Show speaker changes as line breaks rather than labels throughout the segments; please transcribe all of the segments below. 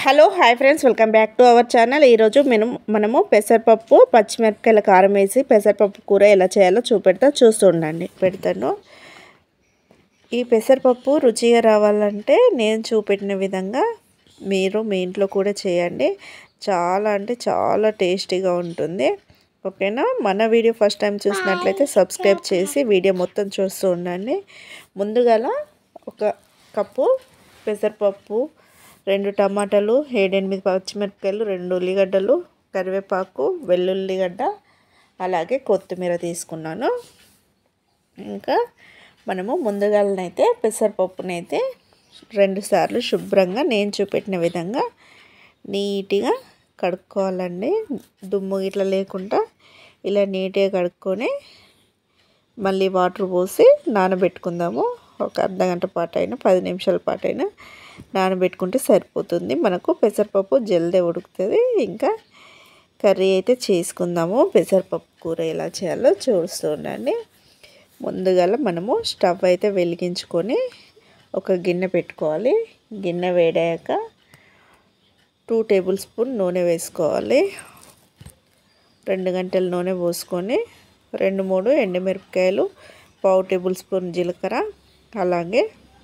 hello hi friends welcome back to our channel ఈరోజు మనం మనము పెసరపప్పు పచ్చిమిరపకాయల కారం వేసి పెసరపప్పు కూర ఎలా చేయాలో చూపెడతా చూస్తూ ఉండండి పెడతాను ఈ పెసరపప్పు రుచిగా రావాలంటే నేను చూపెట్టిన విధంగా మీరు మీ ఇంట్లో కూడా చేయండి చాలా అంటే చాలా టేస్టీగా ఉంటుంది ఓకేనా మన వీడియో ఫస్ట్ టైం చూసినట్లయితే సబ్స్క్రైబ్ చేసి వీడియో మొత్తం చూస్తూ ఉండండి ముందుగా ఒక కప్పు పెసరపప్పు రెండు టమాటాలు ఏడెనిమిది పచ్చిమిరపకాయలు రెండు ఉల్లిగడ్డలు కరివేపాకు వెల్లుల్లిగడ్డ అలాగే కొత్తిమీర తీసుకున్నాను ఇంకా మనము ముందుగాలనైతే పెసరపప్పునైతే రెండు సార్లు శుభ్రంగా నేను చూపెట్టిన విధంగా నీట్గా కడుక్కోవాలండి దుమ్ము ఇట్లా లేకుండా ఇలా నీట్గా కడుక్కొని మళ్ళీ వాటర్ పోసి నానబెట్టుకుందాము ఒక అర్ధ గంట పాటు అయినా పది నిమిషాల పాటు అయినా నానబెట్టుకుంటే సరిపోతుంది మనకు పెసరపప్పు జల్దీ ఉడుకుతుంది ఇంకా కర్రీ అయితే చేసుకుందాము పెసరపప్పు కూర ఎలా చేయాలో చూస్తూ ఉండండి ముందుగా మనము స్టవ్ అయితే వెలిగించుకొని ఒక గిన్నె పెట్టుకోవాలి గిన్నె వేడాక టూ టేబుల్ స్పూన్ నూనె వేసుకోవాలి రెండు గంటల నూనె పోసుకొని రెండు మూడు ఎండుమిరపకాయలు పావు టేబుల్ స్పూన్ జీలకర్ర అలాగే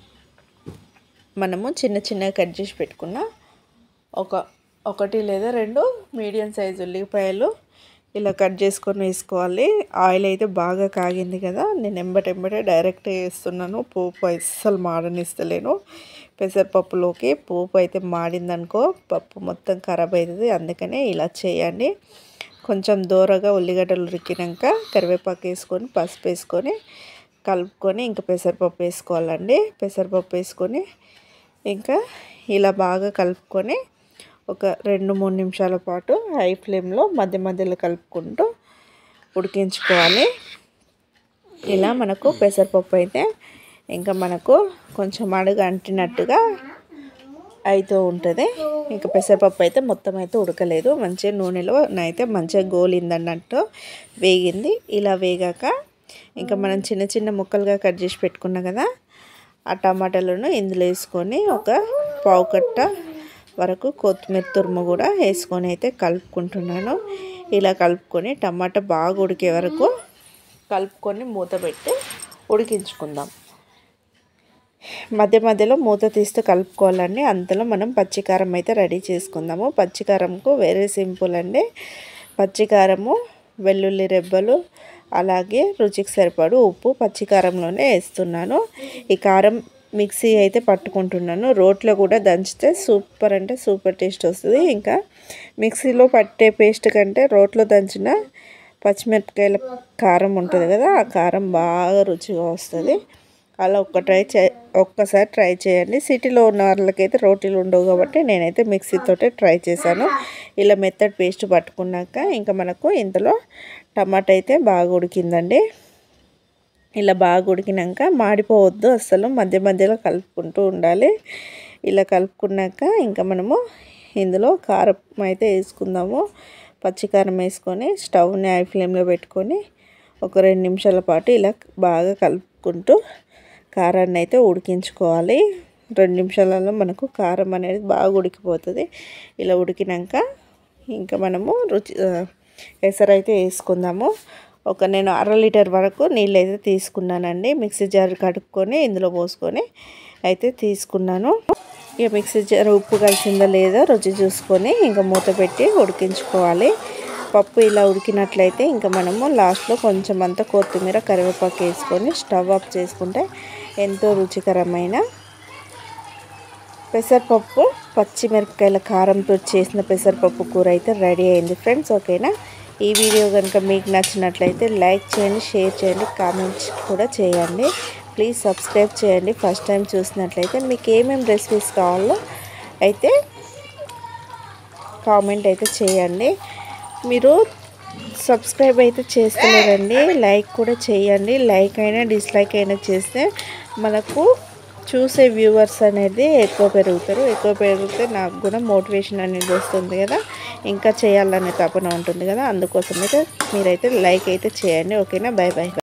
మనము చిన్న చిన్నగా కట్ చేసి పెట్టుకున్న ఒక ఒకటి లేదా రెండు మీడియం సైజు ఉల్లిపాయలు ఇలా కట్ చేసుకొని వేసుకోవాలి ఆయిల్ అయితే బాగా కాగింది కదా నేను ఎంబటెంబటే డైరెక్ట్ వేస్తున్నాను పోపు అస్సలు మాడనిస్తలేను పెసరపప్పులోకి పోపు అయితే మాడిందనుకో పప్పు మొత్తం ఖరాబ్ అవుతుంది అందుకనే ఇలా చేయండి కొంచెం దూరగా ఉల్లిగడ్డలు ఉరికినాక కరివేపాకు వేసుకొని పసుపు వేసుకొని కలుపుకొని ఇంకా పెసరపప్పు వేసుకోవాలండి పెసరపప్పు వేసుకొని ఇంకా ఇలా బాగా కలుపుకొని ఒక రెండు మూడు నిమిషాల పాటు హై ఫ్లేమ్లో మధ్య మధ్యలో కలుపుకుంటూ ఉడికించుకోవాలి ఇలా మనకు పెసరపప్పు అయితే ఇంకా మనకు కొంచెం అడుగు అంటినట్టుగా అవుతూ ఉంటుంది ఇంకా పెసరపప్పు అయితే మొత్తం అయితే ఉడకలేదు మంచిగా నూనెలో అయితే మంచిగా గోలింది అన్నట్టు వేగింది ఇలా వేగాక ఇంకా మనం చిన్న చిన్న ముక్కలుగా కట్ చేసి పెట్టుకున్నాం కదా ఆ టమాటాలను ఇందులో వేసుకొని ఒక పావు కట్ట వరకు కొత్తిమీర తురుము కూడా వేసుకొని అయితే కలుపుకుంటున్నాను ఇలా కలుపుకొని టమాటా బాగా ఉడికే వరకు కలుపుకొని మూత పెట్టి ఉడికించుకుందాం మధ్య మధ్యలో మూత తీస్తూ కలుపుకోవాలండి అంతలో మనం పచ్చికారం అయితే రెడీ చేసుకుందాము పచ్చికారంకు వేరే సింపుల్ అండి పచ్చికారము వెల్లుల్లి రెబ్బలు అలాగే రుచికి సరిపడు ఉప్పు పచ్చికారంలోనే వేస్తున్నాను ఈ కారం మిక్సీ అయితే పట్టుకుంటున్నాను రోట్లో కూడా దంచితే సూపర్ అంటే సూపర్ టేస్ట్ వస్తుంది ఇంకా మిక్సీలో పట్టే పేస్ట్ కంటే రోట్లో దంచిన పచ్చిమిరపకాయల కారం ఉంటుంది కదా ఆ కారం బాగా రుచిగా వస్తుంది అలా ఒక్క ట్రై చే ఒక్కసారి ట్రై చేయండి సిటీలో ఉన్న వాళ్ళకైతే రోటీలు ఉండవు కాబట్టి నేనైతే మిక్సీతోటే ట్రై చేశాను ఇలా మెత్తడ్ పేస్ట్ పట్టుకున్నాక ఇంకా మనకు ఇందులో టమాటా అయితే బాగా ఉడికిందండి ఇలా బాగా ఉడికినాక మాడిపోవద్దు అస్సలు మధ్య మధ్యలో కలుపుకుంటూ ఉండాలి ఇలా కలుపుకున్నాక ఇంకా మనము ఇందులో కారం అయితే వేసుకుందాము పచ్చికారం వేసుకొని స్టవ్ని హై ఫ్లేమ్లో పెట్టుకొని ఒక రెండు నిమిషాల పాటు ఇలా బాగా కలుపుకుంటూ కారాన్ని అయితే ఉడికించుకోవాలి రెండు నిమిషాలలో మనకు కారం అనేది బాగా ఉడికిపోతుంది ఇలా ఉడికినాక ఇంకా మనము రుచి ఎసరు అయితే వేసుకుందాము ఒక నేను అర లీటర్ వరకు నీళ్ళు అయితే తీసుకున్నానండి మిక్సీ జార్ కడుక్కొని ఇందులో పోసుకొని అయితే తీసుకున్నాను ఇక మిక్సీ జార్ ఉప్పు కలిసిందో లేదో రుచి చూసుకొని ఇంకా మూత పెట్టి ఉడికించుకోవాలి పప్పు ఇలా ఉడికినట్లయితే ఇంకా మనము లాస్ట్లో కొంచెం అంతా కొత్తిమీర కరివేపాకు వేసుకొని స్టవ్ ఆఫ్ చేసుకుంటే ఎంతో రుచికరమైన పెసరపప్పు పచ్చిమిరపకాయల కారంతో చేసిన పెసరపప్పు కూర అయితే రెడీ అయింది ఫ్రెండ్స్ ఓకేనా ఈ వీడియో కనుక మీకు నచ్చినట్లయితే లైక్ చేయండి షేర్ చేయండి కామెంట్స్ కూడా చేయండి ప్లీజ్ సబ్స్క్రైబ్ చేయండి ఫస్ట్ టైం చూసినట్లయితే మీకు ఏమేమి రెసిపీస్ కావాలో అయితే కామెంట్ అయితే చేయండి మీరు సబ్స్క్రైబ్ అయితే చేస్తలేరండి లైక్ కూడా చేయండి లైక్ అయినా డిస్లైక్ అయినా చేస్తే మనకు చూసే వ్యూవర్స్ అనేది ఎక్కువ పెరుగుతారు ఎక్కువ పెరిగితే నాకు కూడా మోటివేషన్ అనేది వస్తుంది కదా ఇంకా చేయాలనే తపన ఉంటుంది కదా అందుకోసం అయితే మీరైతే లైక్ అయితే చేయండి ఓకేనా బాయ్ బాయ్